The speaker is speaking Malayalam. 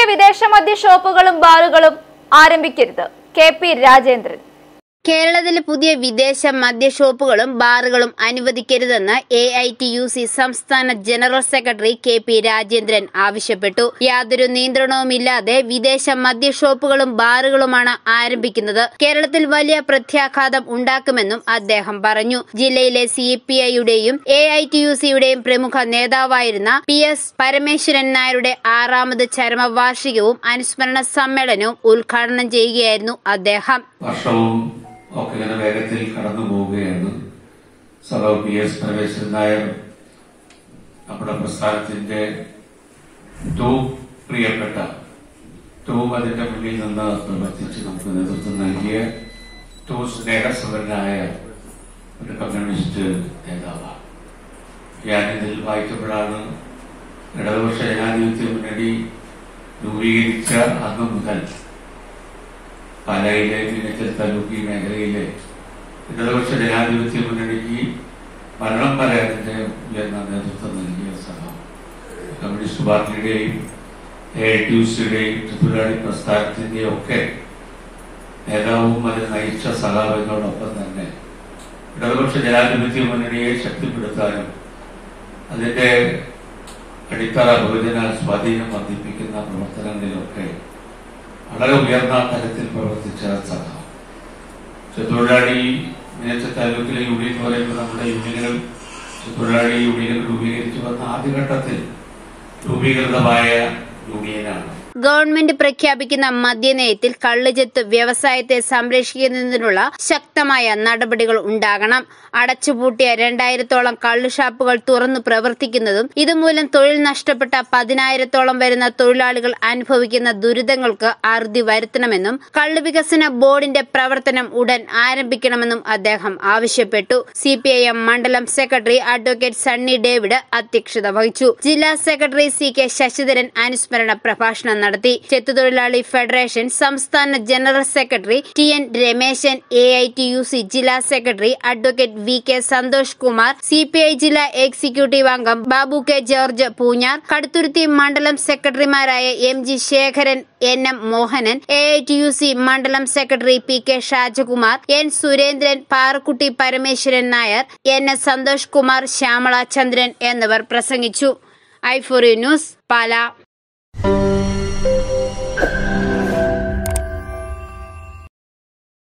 വിദേശ മദ്യ ഷോപ്പുകളും ബാറുകളും ആരംഭിക്കരുത് കെ പി രാജേന്ദ്രൻ കേരളത്തിൽ പുതിയ വിദേശ മദ്യ ഷോപ്പുകളും ബാറുകളും അനുവദിക്കരുതെന്ന് A I T U C സംസ്ഥാന general secretary K P Rajendran ആവശ്യപ്പെട്ടു യാതൊരു നിയന്ത്രണവുമില്ലാതെ വിദേശ മദ്യ ഷോപ്പുകളും ബാറുകളുമാണ് ആരംഭിക്കുന്നത് കേരളത്തിൽ വലിയ പ്രത്യാഘാതം ഉണ്ടാക്കുമെന്നും അദ്ദേഹം പറഞ്ഞു ജില്ലയിലെ സി പി ഐയുടെയും എ ഐ ടി യു സിയുടെയും പ്രമുഖ നേതാവായിരുന്ന പി എസ് പരമേശ്വരൻ നായരുടെ ആറാമത് ചരമവാർഷികവും അനുസ്മരണ സമ്മേളനവും ഉദ്ഘാടനം ചെയ്യുകയായിരുന്നു അദ്ദേഹം വർഷവും ഒക്കെ ഇങ്ങനെ വേഗത്തിൽ കടന്നു പോവുകയാണ് സഭ പി എസ് പരമേശ്വരൻ നായർ നമ്മുടെ പ്രസ്ഥാനത്തിന്റെ ഏറ്റവും പ്രിയപ്പെട്ട ഏറ്റവും അതിന്റെ മുന്നിൽ നിന്ന് പ്രവർത്തിച്ച് നമുക്ക് നേതൃത്വം നൽകിയ ഏറ്റവും സ്നേഹസമരനായ ഒരു കമ്മ്യൂണിസ്റ്റ് നേതാവാണ് ഞാനിതിൽ വായിക്കുമ്പോഴാണ് ഇടതുപക്ഷ ജനാധിപത്യ മുന്നണി രൂപീകരിച്ച അന്നു മുതൽ പാലായിലെ മീനച്ചൽ താലൂക്ക് ഈ മേഖലയിലെ ഇടതുപക്ഷ ജനാധിപത്യ മുന്നണിക്ക് മരണം വരെ അതിന്റെ ഉയർന്ന നേതൃത്വം നൽകിയ സഭ കമ്മ്യൂണിസ്റ്റ് പാർട്ടിയുടെയും എ ഐ ടി യുസിയുടെയും ത്രിപുരാടി പ്രസ്ഥാനത്തിന്റെയും ഒക്കെ നേതാവും അതിനെ നയിച്ച സഖാവിനോടൊപ്പം തന്നെ ഇടതുപക്ഷ ജനാധിപത്യ മുന്നണിയെ ശക്തിപ്പെടുത്താനും അതിന്റെ അടിത്തറ ബഹുജന സ്വാധീനം വർദ്ധിപ്പിക്കുന്ന പ്രവർത്തനങ്ങളിലൊക്കെ വളരെ ഉയർന്ന തലത്തിൽ പ്രവർത്തിച്ച സഭ തൊഴിലാളി നേരത്തെ താലൂക്കിലെ യൂണിയൻ എന്ന് പറയുമ്പോൾ നമ്മുടെ യൂണിയനുകൾ തൊഴിലാളി യൂണിയനുകൾ രൂപീകരിച്ചു വന്ന ആദ്യഘട്ടത്തിൽ രൂപീകൃതമായ യൂണിയനാണ് ഗവൺമെന്റ് പ്രഖ്യാപിക്കുന്ന മദ്യനയത്തിൽ കള്ളുചെത്ത് വ്യവസായത്തെ സംരക്ഷിക്കുന്നതിനുള്ള ശക്തമായ നടപടികൾ ഉണ്ടാകണം അടച്ചുപൂട്ടിയ രണ്ടായിരത്തോളം കള്ളുഷാപ്പുകൾ തുറന്നു പ്രവർത്തിക്കുന്നതും ഇതുമൂലം തൊഴിൽ നഷ്ടപ്പെട്ട പതിനായിരത്തോളം വരുന്ന തൊഴിലാളികൾ അനുഭവിക്കുന്ന ദുരിതങ്ങൾക്ക് അറുതി വരുത്തണമെന്നും കള്ളു വികസന ബോർഡിന്റെ പ്രവർത്തനം ഉടൻ ആരംഭിക്കണമെന്നും അദ്ദേഹം ആവശ്യപ്പെട്ടു സി മണ്ഡലം സെക്രട്ടറി അഡ്വക്കേറ്റ് സണ്ണി ഡേവിഡ് അധ്യക്ഷത വഹിച്ചു ജില്ലാ സെക്രട്ടറി സി കെ ശശിധരൻ അനുസ്മരണ പ്രഭാഷണം നടത്തി ചെത്തുതൊഴിലാളി ഫെഡറേഷൻ സംസ്ഥാന general secretary T N Rameshan A I T U C ജില്ലാ സെക്രട്ടറി advocate V K Santhosh Kumar C P I ജില്ലാ എക്സിക്യൂട്ടീവ് അംഗം ബാബു കെ ജോർജ് പൂഞ്ഞാർ കടുത്തുരുത്തി മണ്ഡലം സെക്രട്ടറിമാരായ M G Sekharan N M Mohanan A I T U C മണ്ഡലം സെക്രട്ടറി P K Shajakumar N Surendran Parakkutty Parameswaran Nair N S Santhosh Kumar Shyamala Chandran എന്നിവർ പ്രസംഗിച്ചു ഐഫോറി ന്യൂസ് പാല